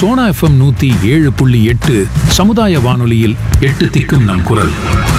Sona FM நூத்தி ஏழு புள்ளி எட்டு சமுதாய வானொலியில் எட்டு திக்கும் நம் குரல்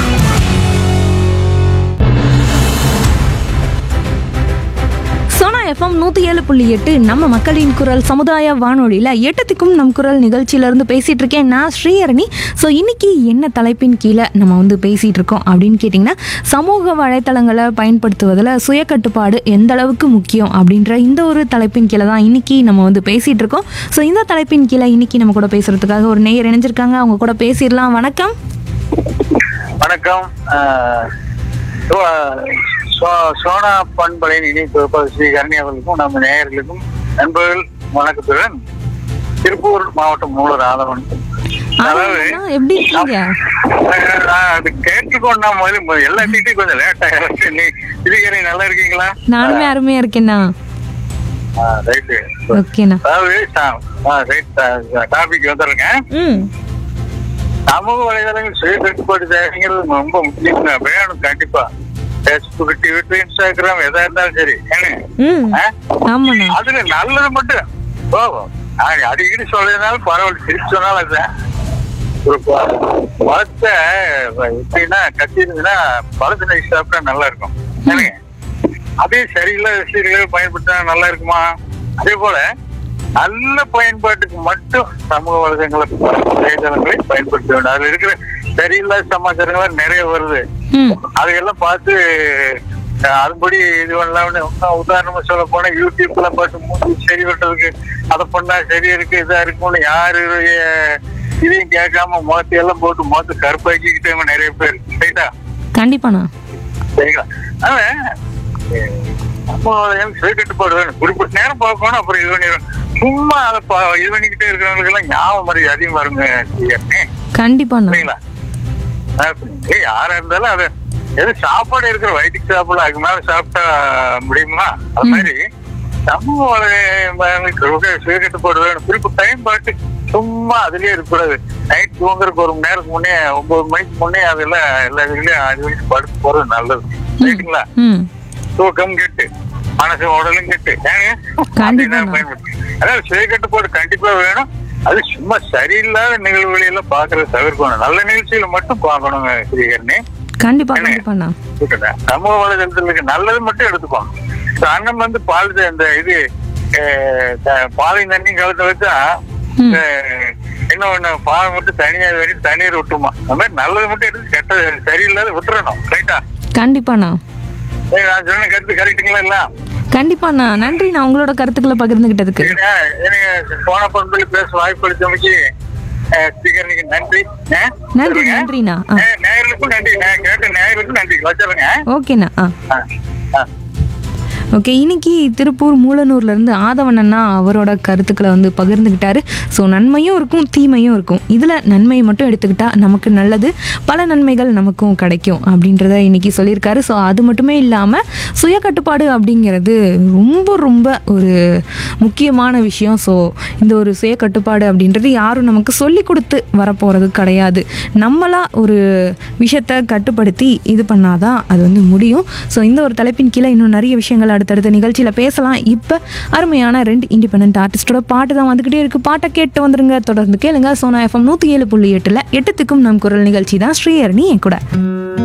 சோனா எஃப்எம் நூற்றி ஏழு புள்ளி எட்டு நம்ம மக்களின் குரல் சமுதாய வானொலியில் எட்டத்துக்கும் நம் குரல் நிகழ்ச்சியிலேருந்து பேசிகிட்டு இருக்கேன் நான் ஸ்ரீஹரணி ஸோ இன்னைக்கு என்ன தலைப்பின் கீழே நம்ம வந்து பேசிகிட்டு இருக்கோம் அப்படின்னு கேட்டிங்கன்னா சமூக வலைத்தளங்களை பயன்படுத்துவதில் சுய கட்டுப்பாடு எந்த அளவுக்கு முக்கியம் அப்படின்ற இந்த ஒரு தலைப்பின் கீழே தான் இன்னைக்கு நம்ம வந்து பேசிகிட்டு இருக்கோம் ஸோ இந்த தலைப்பின் கீழே இன்னைக்கு நம்ம கூட பேசுகிறதுக்காக ஒரு நேயர் இணைஞ்சிருக்காங்க அவங்க கூட பேசிடலாம் வணக்கம் வணக்கம் ஆஹ் சோ- சோ- சோனா பண்பலையின் இணைப்பு ஸ்ரீ கரணி அவர்களுக்கும் நம்ம நேயர்களுக்கும் நண்பர்கள் வணக்கத்துடன் திருப்பூர் மாவட்டம் மூலர் ஆதவன் அதாவது ஆனா, எப்படி இருக்கீங்க ஆஹ் நான் அது கேட்டுக்கொண்டா முதல்ல எல்லாத்தையும் கொஞ்சம் லேட் ஆகிடுச்சு நீ இதுக்கறி நல்லா இருக்கீங்களா நானுமே அருமையாக இருக்கேண்ணா ரைட்டு ஓகேண்ணா அதாவது ரைட் டாபிக் வந்துடுங்க ம் சமூக வலைதளங்கள் சுய கட்டுப்பாடு தேவைங்கிறது ரொம்ப முக்கியம் வேணும் கண்டிப்பா பேஸ்புக் ட்விட்டர் இன்ஸ்டாகிராம் எதா இருந்தாலும் சரி ஏன்னு ம் ஆ? ஆமாண்ணா அதுல நல்லது மட்டும் போகும் நான் அடிக்கடி சொல்றதுனால பரவாயில்ல திருப்பி சொன்னாலும் அதுதான் ஒரு ப- பழத்தை எப்படின்னா கட்டி இருந்ததுன்னா பழத்தை நைஸ் சாப்பிட்டா நல்லா இருக்கும் ஏனுங்க? அதே சரியில்லாத விஷயங்களை பயன்படுத்தினா நல்லா இருக்குமா அதே போல நல்ல பயன்பாட்டுக்கு மட்டும் சமூக வலைதளங்களை வலைதளங்களை பயன்படுத்த வேண்டும் அதுல இருக்கிற சரியில்லாத சமாச்சாரங்கள் நிறைய வருது ம் அதையெல்லாம் பார்த்து அஹ், அதுபடி இது பண்ணலாம்னு இன்னும் உதாரணமா சொல்ல போனா யூடியூப்ல பார்த்து மூஞ்சி சரி பண்றதுக்கு அதை பண்ணா சரி இருக்கு இதா இருக்கும்னு யாருடைய இதையும் கேட்காம முகத்தை எல்லாம் போட்டு முகத்தை கருப்பாக்கிக்கிட்டவங்க நிறைய பேர் ரைட்டா கண்டிப்பாண்ணா சரிங்களா அவன் நம்ம சுய கட்டுப்பாடு வேணும் குறிப்பிட்ட நேரம் பார்க்கணும் அப்புறம் இது பண்ணிடும் சும்மா அதை பா- இது பண்ணிக்கிட்டே இருக்கிறவங்களுக்கு எல்லாம் ஞாபகம் மாதிரி அதிகம் வருங்க ஐயா. கண்டிப்பாண்ணா சரிங்களா ஏய், யாரா இருந்தாலும் அது எது சாப்பாடு இருக்கிற வயிற்றுக்கு சாப்பிடலாம் அதுக்கு மேல சாப்பிட்டா முடியுமா அது மாதிரி சமூக வலைகளுக்கு சுய கட்டுப்பாடு வேணும் குறிப்பிட்ட டைம் பாட்டு சும்மா அதுலயே இருக்கக்கூடாது நைட் தூங்குறதுக்கு ஒரு மணி நேரத்துக்கு முன்னே ஒன்பது மணிக்கு முன்னே அதெல்லாம் எல்லா இதுலயும் அது வரைக்கும் படுத்து போறது நல்லது ரைட்டுங்களா ம் தூக்கம் கெட்டு மனசு உடலும் கெட்டு ஏங்க கண்டிப்பா. அப்படிதான் பயன்படுத்து. அதாவது சுய கட்டுப்பாடு கண்டிப்பா வேணும் அது சும்மா சரியில்லாத நிகழ்வுகளை எல்லாம் பாக்குறத தவிர்க்கணும் நல்ல நிகழ்ச்சிகளை மட்டும் பார்க்கணுங்க ஸ்ரீகரணி கண்டிப்பா கண்டிப்பாண்ணா கேக்குதா? சமூக வலைதளத்துல இருக்க நல்லது மட்டும் எடுத்துக்கோங்க இப்ப அண்ணன் வந்து பால் த- இந்த இது அஹ், த- பாலையும் தண்ணியும் கலந்து வச்சா ம். அஹ், என்ன ஒண்ணு பால் மட்டும் தனியா வெறி தண்ணீர் விட்டுமா அந்த மாதிரி நல்லது மட்டும் எடுத்து கெட்ட சரியில்லாத விட்டுறணும் ரைட்டா கண்டிப்பாண்ணா ஏய், நான் சொன்ன கருத்து கரெக்டுங்களா எல்லாம் கண்டிப்பாண்ணா நன்றி நான் உங்களோட கருத்துக்களை பகிர்ந்துகிட்டதுக்கு சரிண்ணா, எனக்கு போன பண்புல பேச வாய்ப்பு அளித்தமைக்கு ஸ்பீக்கருக்கு நன்றி ஆ? நன்றி சொல்லுங்க. நன்றிண்ணா ஆ நே- நேயர்களுக்கும் நன்றி நான் கேட்ட நேயர்களுக்கும் நன்றி வச்சிருங்க ஓகேண்ணா ஆ ஆ, ஆ. ஓகே இன்னைக்கு திருப்பூர் மூலனூர்லேருந்து ஆதவனண்ணா அவரோட கருத்துக்களை வந்து பகிர்ந்துக்கிட்டாரு ஸோ நன்மையும் இருக்கும் தீமையும் இருக்கும் இதில் நன்மையை மட்டும் எடுத்துக்கிட்டா நமக்கு நல்லது பல நன்மைகள் நமக்கும் கிடைக்கும் அப்படின்றத இன்னைக்கு சொல்லியிருக்காரு ஸோ அது மட்டுமே இல்லாமல் சுய கட்டுப்பாடு அப்படிங்கிறது ரொம்ப ரொம்ப ஒரு முக்கியமான விஷயம் ஸோ இந்த ஒரு சுய கட்டுப்பாடு அப்படின்றது யாரும் நமக்கு சொல்லி கொடுத்து வரப்போகிறது கிடையாது நம்மளா ஒரு விஷயத்தை கட்டுப்படுத்தி இது பண்ணாதான் அது வந்து முடியும் ஸோ இந்த ஒரு தலைப்பின் கீழே இன்னும் நிறைய விஷயங்கள் அடுத்தடுத்த நிகழ்ச்சியில் பேசலாம் இப்போ அருமையான ரெண்டு இண்டிபெண்ட் ஆர்டிஸ்டோட பாட்டு தான் வந்துக்கிட்டே இருக்கு பாட்டை கேட்டு வந்துருங்க தொடர்ந்து கேளுங்க சோனா எஃப்எம் நூற்றி ஏழு புள்ளி எட்டில் எட்டுத்துக்கும் நம் குரல் நிகழ்ச்சி தான் ஸ்ரீஹரணி என் கூட